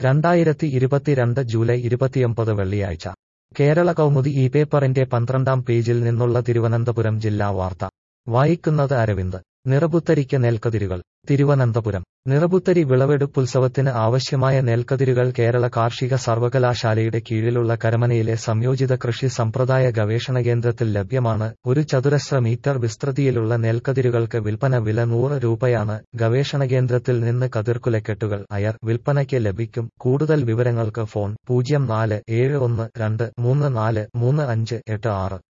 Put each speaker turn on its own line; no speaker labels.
രണ്ടായിരത്തി ഇരുപത്തിരണ്ട് ജൂലൈ ഇരുപത്തിയൊമ്പത് വെള്ളിയാഴ്ച കേരള കൗമുദി ഈ പേപ്പറിന്റെ പന്ത്രണ്ടാം പേജിൽ നിന്നുള്ള തിരുവനന്തപുരം ജില്ലാ വാർത്ത വായിക്കുന്നത് അരവിന്ദ് നിറപുത്തരിക്ക് നെൽക്കതിരുകൾ തിരുവനന്തപുരം നിറപുത്തരി വിളവെടുപ്പുത്സവത്തിന് ആവശ്യമായ നെൽക്കതിരുകൾ കേരള കാർഷിക സർവകലാശാലയുടെ കീഴിലുള്ള കരമനയിലെ സംയോജിത കൃഷി സമ്പ്രദായ ഗവേഷണ കേന്ദ്രത്തിൽ ലഭ്യമാണ് ഒരു ചതുരശ്ര മീറ്റർ വിസ്തൃതിയിലുള്ള നെൽക്കതിരുകൾക്ക് വിൽപ്പന വില നൂറ് രൂപയാണ് ഗവേഷണ കേന്ദ്രത്തിൽ നിന്ന് കതിർക്കുലക്കെട്ടുകൾ അയർ വിൽപ്പനയ്ക്ക് ലഭിക്കും കൂടുതൽ വിവരങ്ങൾക്ക് ഫോൺ പൂജ്യം നാല് ഏഴ് ഒന്ന് രണ്ട് മൂന്ന് നാല് മൂന്ന് അഞ്ച് എട്ട് ആറ്